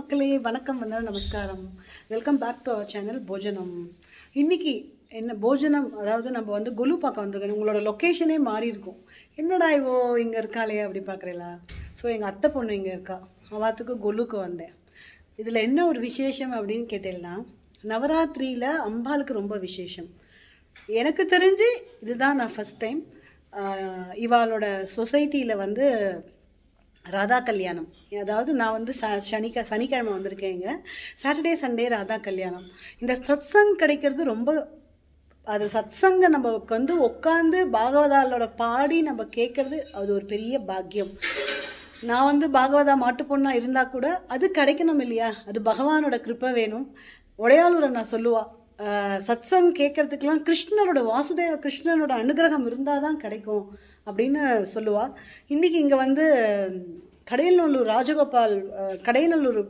மக்களே வணக்கம் வந்தனம் நமஸ்காரம் welcome back to our channel Bhojanam இன்னைக்கு என்ன போஜனம் அதாவது நம்ம வந்து குலு பார்க்க வந்திருக்கோம் உங்களோட லொக்கேஷனே மாறி இருக்கும் என்னடா இவோ இங்கே இருக்காளே அப்படி பார்க்குறீங்களா ஸோ எங்கள் அத்தை பொண்ணு இங்கே இருக்கா அவாத்துக்கு கொலுக்கு வந்தேன் இதில் என்ன ஒரு விசேஷம் அப்படின்னு கேட்டீங்கன்னா நவராத்திரியில் அம்பாளுக்கு ரொம்ப விசேஷம் எனக்கு தெரிஞ்சு இதுதான் நான் ஃபஸ்ட் டைம் இவாளோட சொசைட்டியில் வந்து ராதா கல்யாணம் அதாவது நான் வந்து ச சனிக்க சனிக்கிழமை வந்திருக்கேன் இங்கே சாட்டர்டே சண்டே ராதா கல்யாணம் இந்த சத்சங் கிடைக்கிறது ரொம்ப அது சத்சங்க நம்ம வந்து உட்காந்து பாகவதாலோட பாடி நம்ம கேட்கறது அது ஒரு பெரிய பாக்கியம் நான் வந்து பாகவதா மாட்டு பொண்ணா இருந்தால் கூட அது கிடைக்கணும் இல்லையா அது பகவானோட கிருப்பை வேணும் உடையாளூரை நான் சொல்லுவா ஆஹ் சத்சங் கேட்கறதுக்கெல்லாம் கிருஷ்ணரோட வாசுதேவ கிருஷ்ணனோட அனுகிரகம் இருந்தால் தான் கிடைக்கும் அப்படின்னு சொல்லுவா இன்னைக்கு இங்கே வந்து கடையநல்லூர் ராஜகோபால் ஆஹ் கடையநல்லூர்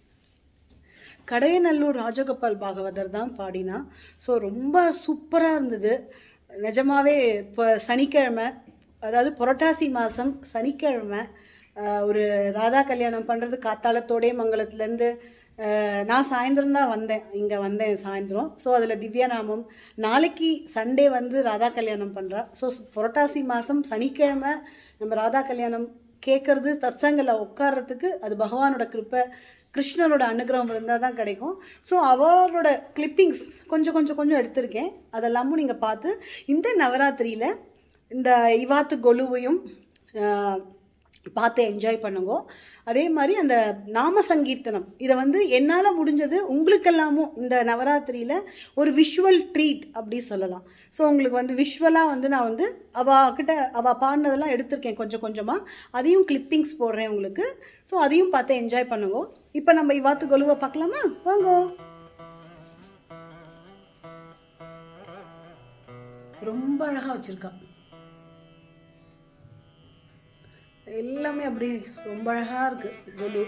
கடையநல்லூர் ராஜகோபால் பாகவதர் தான் பாடினா ஸோ ரொம்ப சூப்பராக இருந்தது நிஜமாவே இப்போ சனிக்கிழமை அதாவது புரட்டாசி மாதம் சனிக்கிழமை ஆஹ் ஒரு ராதா கல்யாணம் பண்ணுறது காத்தாலத்தோடே மங்கலத்துலேருந்து நான் சாயந்தரம் தான் வந்தேன் இங்கே வந்தேன் சாயந்தரம் ஸோ அதில் திவ்யாநாமம் நாளைக்கு சண்டே வந்து ராதா கல்யாணம் பண்ணுறா ஸோ புரட்டாசி மாதம் சனிக்கிழமை நம்ம ராதா கல்யாணம் கேட்கறது சத்சங்கில் உட்கார்றதுக்கு அது பகவானோட கிருப்பை கிருஷ்ணனோட அனுகிரகம் இருந்தால் தான் கிடைக்கும் ஸோ அவரோட கிளிப்பிங்ஸ் கொஞ்சம் கொஞ்சம் கொஞ்சம் எடுத்திருக்கேன் அதெல்லாமும் நீங்கள் பார்த்து இந்த நவராத்திரியில் இந்த இவாத்து கொலுவையும் ஆஹ், பார்த்து என்ஜாய் பண்ணுங்க அதே மாதிரி அந்த நாம சங்கீர்த்தனம் இதை வந்து என்னால் முடிஞ்சது உங்களுக்கெல்லாமும் இந்த நவராத்திரியில் ஒரு விஷுவல் ட்ரீட் அப்படி சொல்லலாம் ஸோ உங்களுக்கு வந்து விஷுவலாக வந்து நான் வந்து அவ கிட்ட அவள் பாடினதெல்லாம் எடுத்திருக்கேன் கொஞ்சம் கொஞ்சமாக அதையும் கிளிப்பிங்ஸ் போடுறேன் உங்களுக்கு ஸோ அதையும் பார்த்து என்ஜாய் பண்ணுங்க இப்போ நம்ம இவாத்து கொலுவை பார்க்கலாமா வாங்க ரொம்ப அழகாக வச்சுருக்கா எல்லாமே அப்படி ரொம்ப அழகா இருக்கு கொலு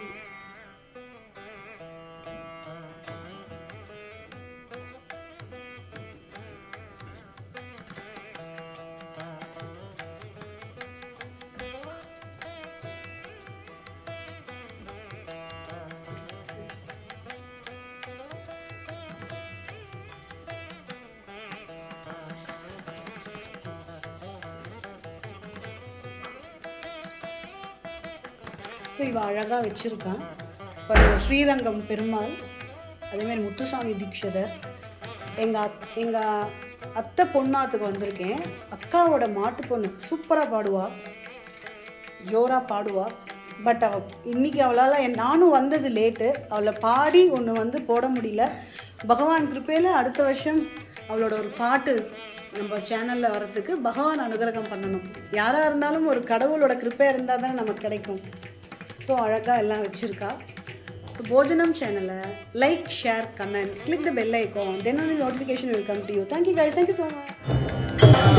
ஸோ இவ அழகாக வச்சுருக்கான் இப்போ ஸ்ரீரங்கம் பெருமாள் அதேமாதிரி முத்துசாமி தீட்சிதர் எங்கள் அத் எங்கள் அத்தை பொண்ணாத்துக்கு வந்திருக்கேன் அக்காவோட மாட்டு பொண்ணு சூப்பராக பாடுவா ஜோராக பாடுவா பட் அவ இன்னைக்கு அவளால் என் நானும் வந்தது லேட்டு அவளை பாடி ஒன்று வந்து போட முடியல பகவான் கிருப்பையில் அடுத்த வருஷம் அவளோட ஒரு பாட்டு நம்ம சேனலில் வர்றதுக்கு பகவான் அனுகிரகம் பண்ணணும் யாராக இருந்தாலும் ஒரு கடவுளோட கிருப்பை இருந்தால் தானே நமக்கு கிடைக்கும் ஸோ அழகாக எல்லாம் வச்சுருக்கா போஜனம் சேனலை like share comment click the bell icon then only notification will come to you thank you guys thank you so much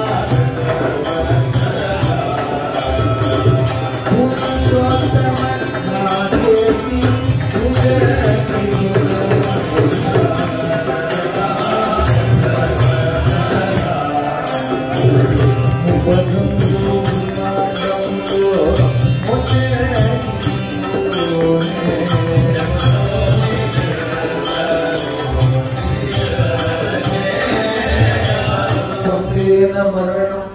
மரணம்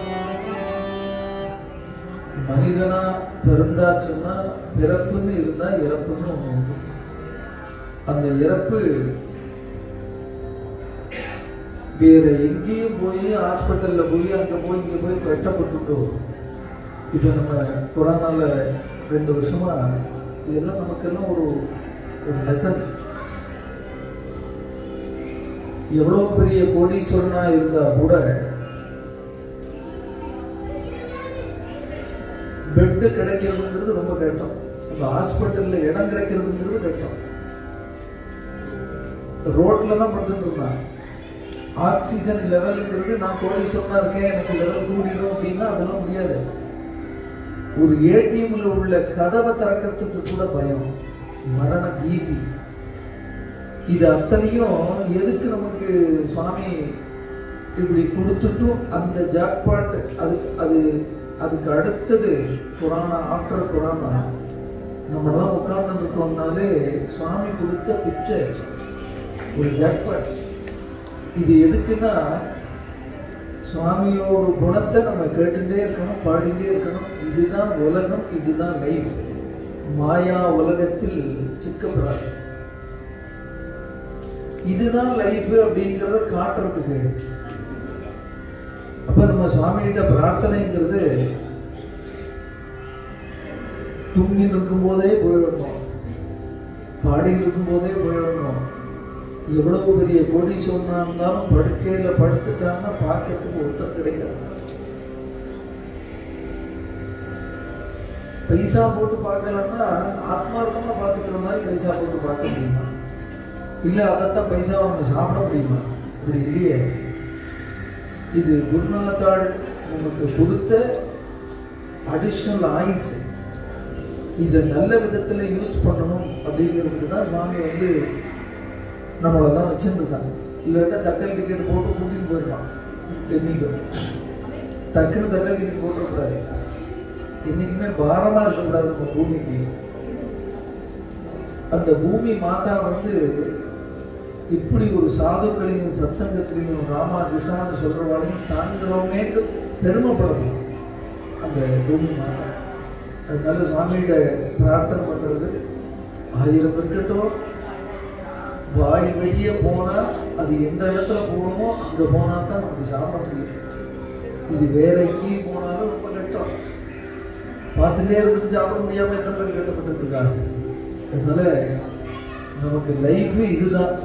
மனிதனா பிறந்தாச்சுன்னா பிறப்புன்னு இருந்தா இறப்புன்னு ஒண்ணு உண்டு அந்த இறப்பு வேற எங்கேயும் போய் ஹாஸ்பிட்டல்ல போய் அங்க போய் இங்க போய் வெட்டப்பட்டுட்டு இப்ப நம்ம கொரோனால ரெண்டு வருஷமா இதெல்லாம் நமக்கெல்லாம் ஒரு ஒரு லெசன் எவ்வளவு பெரிய கோடீஸ்வரனா இருந்தா கூட பெட்டு கிடைக்கிறதுங்கிறது ரொம்ப கஷ்டம் இப்போ ஹாஸ்பிட்டல்ல இடம் கிடைக்கிறதுங்கிறது கஷ்டம் ரோட்ல தான் படுத்துட்டு இருந்தான் ஆக்சிஜன் லெவலுங்கிறது நான் கோடீஸ்வரனா இருக்கேன் எனக்கு லெவல் கூடிடும் அப்படின்னா அதெல்லாம் முடியாது ஒரு ஏடிஎம்ல உள்ள கதவை திறக்கிறதுக்கு கூட பயம் மரண பீதி இது அத்தனையும் எதுக்கு நமக்கு சுவாமி இப்படி கொடுத்துட்டும் அந்த ஜாக்பாட் அது அது அதுக்கு அடுத்தது கொரோனா ஆஃப்டர் கொரோனா நம்மளாம் உட்கார்ந்து இருக்கோம்னாலே சுவாமி கொடுத்த பிச்சை ஒரு ஜாக்பாட் இது எதுக்குன்னா சுவாமியோட குணத்தை நம்ம கேட்டுட்டே இருக்கணும் பாடிட்டே இருக்கணும் இதுதான் உலகம் இதுதான் லைஃப் மாயா உலகத்தில் சிக்கப்படாது இதுதான் லைஃப் அப்படிங்கிறத காட்டுறதுக்கு அப்ப நம்ம சுவாமிகிட்ட பிரார்த்தனைங்கிறது தூங்கிட்டு இருக்கும் போதே போயிடணும் பாடிட்டு இருக்கும் போதே போயிடணும் எவ்வளவு பெரிய கோடீஸ்வரனா இருந்தாலும் படுக்கையில படுத்துட்டான்னா பார்க்கறதுக்கு ஒருத்தர் கிடைக்காது பைசா போட்டு பார்க்கலன்னா ஆத்மார்த்தமா பார்த்துக்கிற மாதிரி பைசா போட்டு பார்க்க முடியுமா இல்ல அதைத்தான் பைசாவை நம்ம சாப்பிட முடியுமா இப்படி இல்லையே இது குருநாத்தாள் நமக்கு கொடுத்த அடிஷ்னல் ஆயுஸ் இதை நல்ல விதத்துல யூஸ் பண்ணணும் அப்படிங்கிறதுக்கு தான் சுவாமி வந்து நம்மளெல்லாம் வச்சுருந்துருக்காங்க இல்லாட்டா தக்கல் டிக்கெட் போட்டு கூட்டிட்டு போயிடுவான் என்னைக்கும் டக்குன்னு தக்கல் டிக்கெட் போட்டுறக்கூடாது என்னைக்குமே பாரமா இருக்கக்கூடாது நம்ம பூமிக்கு அந்த பூமி மாதா வந்து இப்படி ஒரு சாதுக்களையும் சத்சங்கத்திலையும் ராமா கிருஷ்ணான்னு சொல்றவாளையும் தாங்கிறோமேட்டு பெருமைப்படணும் அந்த பூமி மாதா அதனால சுவாமிகிட்ட பிரார்த்தனை பண்றது ஆயிரம் இருக்கட்டும் வாய் வெளியே போனா அது எந்த இடத்துல போகணுமோ அங்க போனா தான் நமக்கு சாப்பிட முடியும் இது வேற எங்கேயும் போனாலும் ரொம்ப கஷ்டம் பார்த்துட்டே இருந்துட்டு சாப்பிட முடியாம எத்தனை பேர் கஷ்டப்பட்டு இருக்காங்க அதனால நமக்கு லைஃப் இதுதான்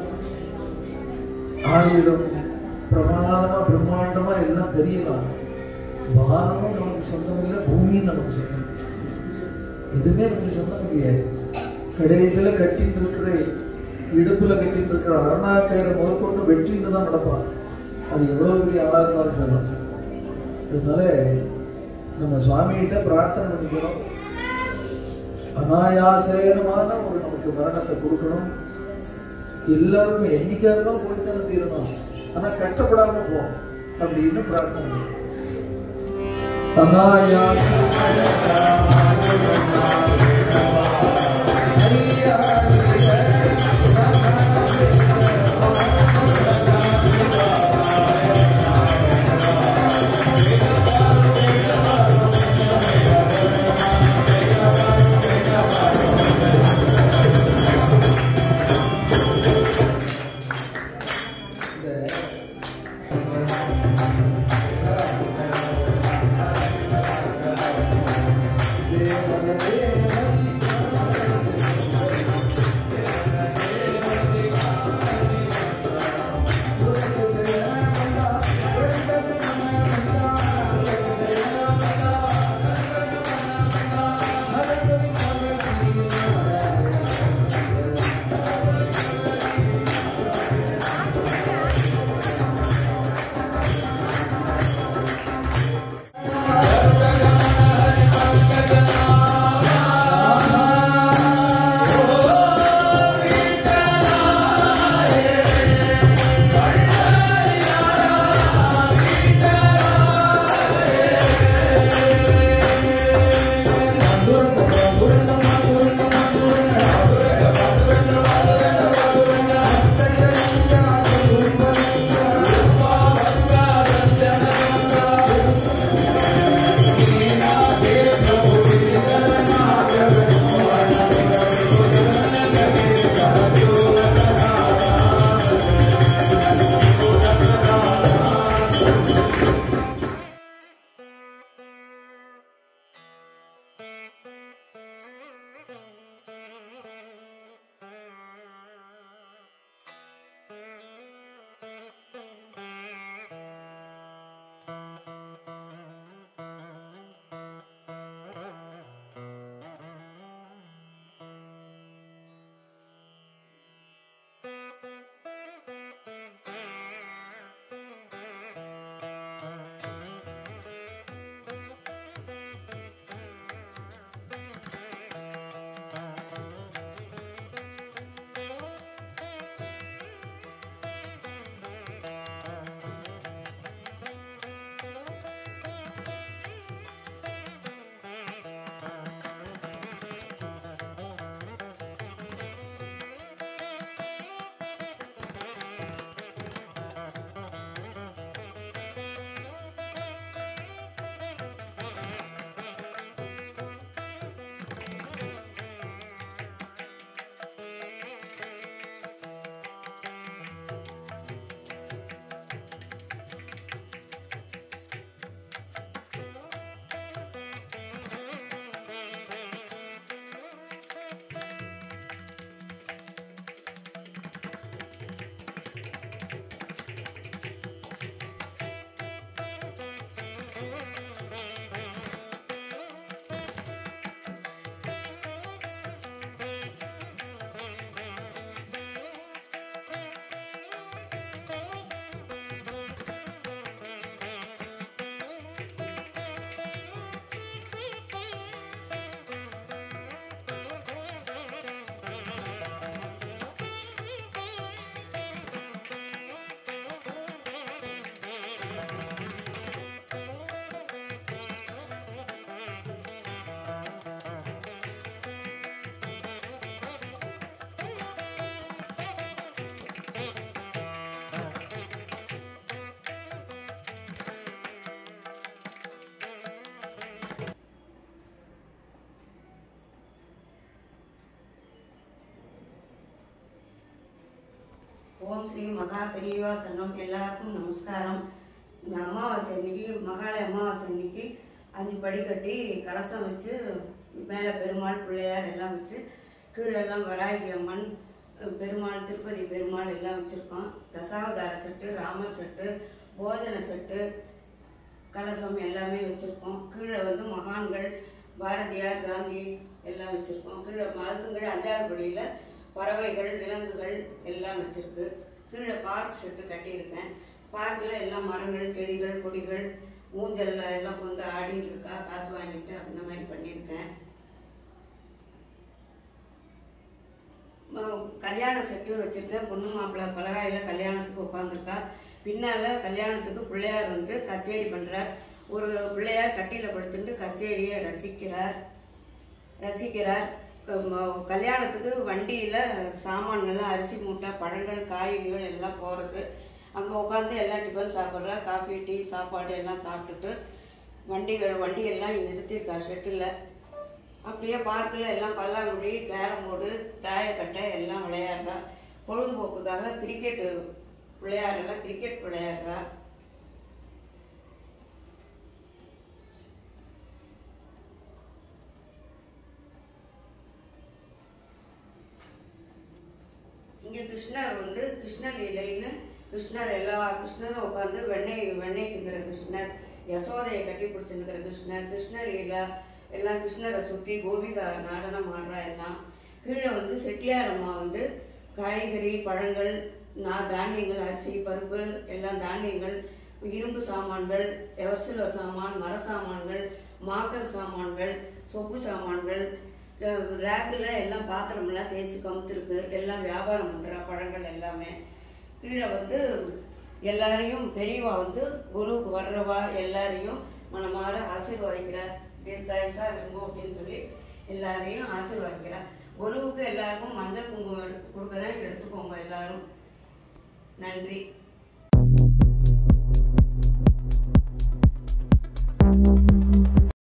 ஆயிரம் பிரமாதமா பிரம்மாண்டமா எல்லாம் தெரியலாம் வானமும் நமக்கு சொந்தம் இல்லை பூமியும் நமக்கு சொந்தம் எதுவுமே நமக்கு சொந்தம் கிடையாது கடைசியில கட்டிட்டு இருக்கிற இடுப்புல கட்டிட்டு இருக்கிற அருணாச்சல முதற்கொண்டு வெற்றின்னு தான் நடப்பான் அது எவ்வளவு பெரிய ஆளா இருந்தாலும் சொல்லலாம் அதனால நம்ம சுவாமிகிட்ட பிரார்த்தனை பண்ணிக்கணும் அனாயாசேனமான ஒரு நமக்கு மரணத்தை கொடுக்கணும் எல்லாருமே என்னைக்காக போய் தானே தீரணும் ஆனா கஷ்டப்படாம போகும் அப்படின்னு பிரார்த்தனை தேவ ஸ்ரீ மகா பெரியவா சன்னம் எல்லாருக்கும் நமஸ்காரம் இந்த அமாவாசை அன்னைக்கு மகாலய அமாவாசை அன்னைக்கு அஞ்சு படி கட்டி கலசம் வச்சு மேலே பெருமாள் பிள்ளையார் எல்லாம் வச்சு கீழெல்லாம் வராகி அம்மன் பெருமாள் திருப்பதி பெருமாள் எல்லாம் வச்சுருக்கோம் தசாவதார செட்டு ராமர் செட்டு போஜன செட்டு கலசம் எல்லாமே வச்சுருக்கோம் கீழே வந்து மகான்கள் பாரதியார் காந்தி எல்லாம் வச்சுருக்கோம் கீழே அதுக்கும் கீழே அஞ்சாறுபடியில் பறவைகள் விலங்குகள் எல்லாம் வச்சுருக்கு கீழே பார்க் செட்டு கட்டியிருக்கேன் பார்க்கில் எல்லாம் மரங்கள் செடிகள் கொடிகள் ஊஞ்சல்ல எல்லாம் வந்து ஆடிட்டு இருக்கா காற்று வாங்கிட்டு அந்த மாதிரி பண்ணியிருக்கேன் ம- கல்யாண செட்டு வச்சிருக்கேன் பொண்ணு மாப்பிள்ளை பலகாயில கல்யாணத்துக்கு உட்காந்துருக்கா பின்னால கல்யாணத்துக்கு பிள்ளையார் வந்து கச்சேரி பண்றார் ஒரு பிள்ளையார் கட்டியில படுத்துட்டு கச்சேரியை ரசிக்கிறார் ரசிக்கிறார் ம- கல்யாணத்துக்கு வண்டியில சாமான்கள்லாம் அரிசி மூட்டை பழங்கள் காய்கறிகள் எல்லாம் போறது அங்க உட்காந்து எல்லாம் டிஃபன் சாப்பிட்றா காஃபி டீ சாப்பாடு எல்லாம் சாப்பிட்டுட்டு வண்டிகள் வண்டியெல்லாம் இங்கே நிறுத்தியிருக்கா ஷெட்டில் அப்படியே பார்க்கில் எல்லாம் பல்லாங்குழி கேரம் போர்டு தாயக்கட்டை எல்லாம் விளையாடுறா பொழுதுபோக்குக்காக கிரிக்கெட் விளையாடுறா கிரிக்கெட் விளையாடுறா இங்கே கிருஷ்ணர் வந்து கிருஷ்ண லீலைன்னு கிருஷ்ணர் எல்லா கிருஷ்ணரும் உட்காந்து வெண்ணெய் வெண்ணெய் திங்கிற கிருஷ்ணர் யசோதையை கட்டி பிடிச்சிருக்கிற கிருஷ்ணர் கிருஷ்ண லீலா எல்லாம் கிருஷ்ணரை சுற்றி கோபிகா நடனம் ஆடுறா எல்லாம் கீழே வந்து செட்டியார் அம்மா வந்து காய்கறி பழங்கள் நான் தானியங்கள் அரிசி பருப்பு எல்லாம் தானியங்கள் இரும்பு சாமான்கள் எவர்சிலோ சாமான் மர சாமான்கள் மாக்கர் சாமான்கள் சொப்பு சாமான்கள் ரேக்கில் எல்லாம் பாத்திரமெல்லாம் தேய்ச்சி கமுத்துருக்கு எல்லாம் வியாபாரம் பண்ணுறா பழங்கள் எல்லாமே கீழே வந்து எல்லாரையும் பெரியவா வந்து குருவுக்கு வர்றவா எல்லாரையும் மனமாற ஆசீர்வதிக்கிறார் தீர்க்காயசா இருங்கோ அப்படின்னு சொல்லி எல்லாரையும் ஆசீர்வதிக்கிறார் குருவுக்கு எல்லாருக்கும் மஞ்சள் குங்குமம் எடுத்து கொடுக்குறேன் எடுத்துக்கோங்க எல்லாரும் நன்றி